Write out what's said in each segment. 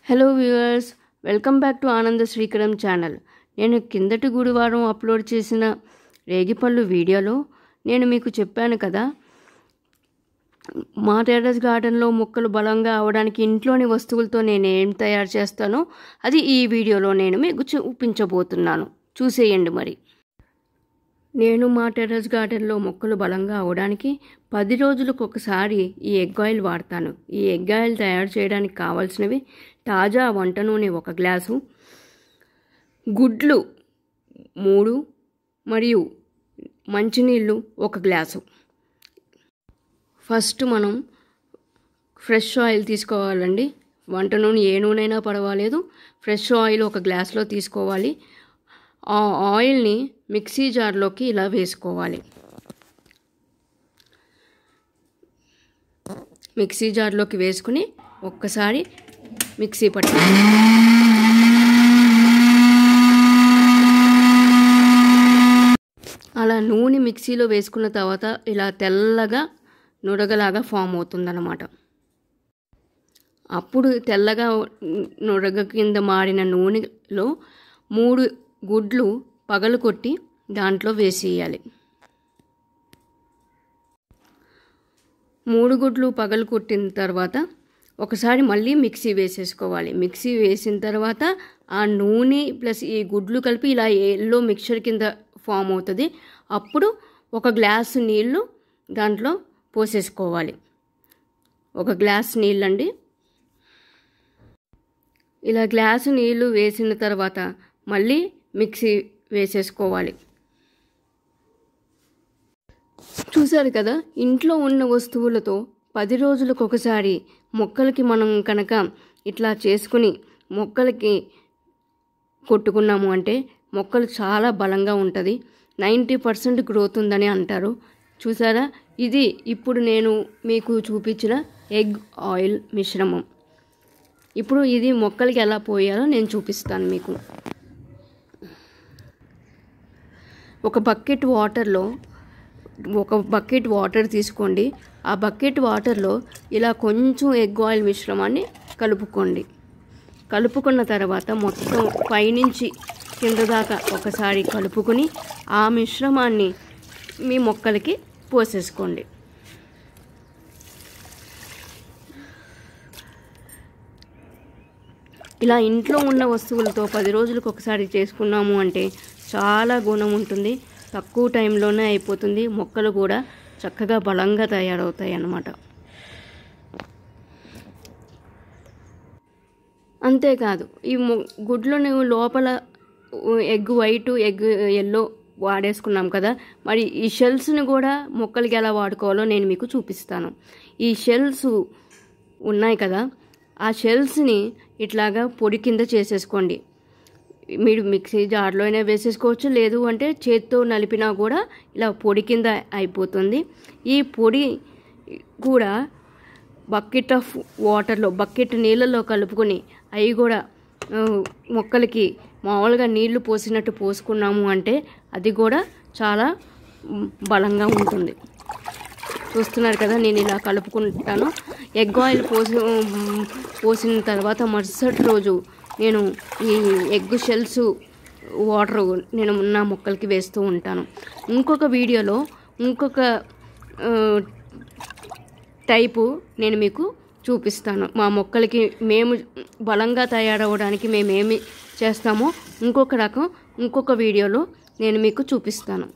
hello viewers welcome back to Ananda Srikaram channel నేను కిందటి గురువారం అప్లోడ్ చేసిన రేగిపళ్ళు వీడియోలో నేను మీకు చెప్పాను కదా మా టెర్రస్ గార్డెన్లో మొక్కలు బలంగా అవడానికి ఇంట్లోని వస్తువులతో నేను ఏం తయారు చేస్తానో అది ఈ వీడియోలో నేను మీకు చూపించబోతున్నాను చూసేయండి మరి నేను మా టెర్రస్ గార్డెన్లో మొక్కలు బలంగా అవడానికి పది రోజులకు ఒకసారి ఈ ఎగ్ ఆయిల్ వాడతాను ఈ ఎగ్ ఆయిల్ తయారు చేయడానికి కావాల్సినవి తాజా వంట నూనె ఒక గ్లాసు గుడ్లు మూడు మరియు మంచినీళ్ళు ఒక గ్లాసు ఫస్ట్ మనం ఫ్రెష్ ఆయిల్ తీసుకోవాలండి వంట నూనె ఏ నూనెైనా పర్వాలేదు ఫ్రెష్ ఆయిల్ ఒక గ్లాస్లో తీసుకోవాలి ఆ ఆయిల్ని మిక్సీ జార్లోకి ఇలా వేసుకోవాలి మిక్సీ జార్లోకి వేసుకుని ఒక్కసారి మిక్సీ పట్టాలి అలా నూనె మిక్సీలో వేసుకున్న తర్వాత ఇలా తెల్లగా నురగలాగా ఫామ్ అవుతుందన్నమాట అప్పుడు తెల్లగా నురగ కింద మారిన నూనెలో మూడు గుడ్లు పగలు కొట్టి దాంట్లో వేసేయాలి మూడు గుడ్లు పగలు కొట్టిన తర్వాత ఒకసారి మళ్ళీ మిక్సీ వేసేసుకోవాలి మిక్సీ వేసిన తర్వాత ఆ నూనె ప్లస్ ఈ గుడ్లు కలిపి ఇలా ఎల్లో మిక్చర్ కింద ఫామ్ అవుతుంది అప్పుడు ఒక గ్లాసు నీళ్ళు దాంట్లో పోసేసుకోవాలి ఒక గ్లాస్ నీళ్ళండి ఇలా గ్లాసు నీళ్ళు వేసిన తర్వాత మళ్ళీ మిక్సీ వేసేసుకోవాలి చూశారు కదా ఇంట్లో ఉన్న వస్తువులతో పది రోజులకు ఒకసారి మొక్కలకి మనం కనుక ఇట్లా చేసుకుని మొక్కలకి కొట్టుకున్నాము అంటే మొక్కలు చాలా బలంగా ఉంటుంది నైంటీ పర్సెంట్ గ్రోత్ ఉందని అంటారు చూసారా ఇది ఇప్పుడు నేను మీకు చూపించిన ఎగ్ ఆయిల్ మిశ్రమం ఇప్పుడు ఇది మొక్కలకి ఎలా పోయాలో నేను చూపిస్తాను మీకు ఒక బకెట్ వాటర్లో ఒక బకెట్ వాటర్ తీసుకోండి ఆ బకెట్ వాటర్లో ఇలా కొంచెం ఎగ్ ఆయిల్ మిశ్రమాన్ని కలుపుకోండి కలుపుకున్న తర్వాత మొత్తం పైనుంచి కింద దాకా ఒకసారి కలుపుకొని ఆ మిశ్రమాన్ని మీ మొక్కలకి పోసేసుకోండి ఇలా ఇంట్లో ఉన్న వస్తువులతో పది రోజులకు ఒకసారి చేసుకున్నాము అంటే చాలా గుణం ఉంటుంది తక్కువ టైంలోనే అయిపోతుంది మొక్కలు కూడా చక్కగా బలంగా తయారవుతాయి అన్నమాట అంతేకాదు ఈ గుడ్లు లోపల ఎగ్ వైట్ ఎగ్ ఎల్లో వాడేసుకున్నాం కదా మరి ఈ షెల్స్ని కూడా మొక్కలకి ఎలా వాడుకోవాలో నేను మీకు చూపిస్తాను ఈ షెల్స్ ఉన్నాయి కదా ఆ షెల్స్ని ఇట్లాగా పొడి కింద చేసేసుకోండి మీరు మిక్సీ జార్లో అయినా వేసేసుకోవచ్చు లేదు అంటే చేత్తో నలిపినా కూడా ఇలా పొడి కింద అయిపోతుంది ఈ పొడి కూడా బకెట్ ఆఫ్ వాటర్లో బకెట్ నీళ్ళలో కలుపుకొని అవి కూడా మొక్కలకి మామూలుగా నీళ్లు పోసినట్టు పోసుకున్నాము అంటే అది కూడా చాలా బలంగా ఉంటుంది చూస్తున్నారు కదా నేను ఇలా కలుపుకుంటాను ఎగ్ ఆయిల్ పోసి పోసిన తర్వాత మరుసటి రోజు నేను ఈ ఎగ్ షెల్స్ వాటర్ నేను నా మొక్కలకి వేస్తూ ఉంటాను ఇంకొక వీడియోలో ఇంకొక టైపు నేను మీకు చూపిస్తాను మా మొక్కలకి మేము బలంగా తయారవడానికి మేము ఏమి చేస్తామో ఇంకొక రకం ఇంకొక వీడియోలో నేను మీకు చూపిస్తాను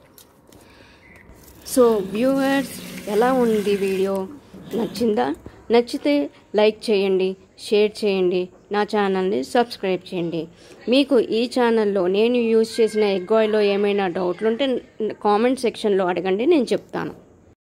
సో వ్యూవర్స్ ఎలా ఉంది వీడియో నచ్చిందా నచ్చితే లైక్ చేయండి షేర్ చేయండి నా ఛానల్ని సబ్స్క్రైబ్ చేయండి మీకు ఈ ఛానల్లో నేను యూజ్ చేసిన ఎగ్ ఆయిల్లో ఏమైనా డౌట్లు ఉంటే కామెంట్ సెక్షన్లో అడగండి నేను చెప్తాను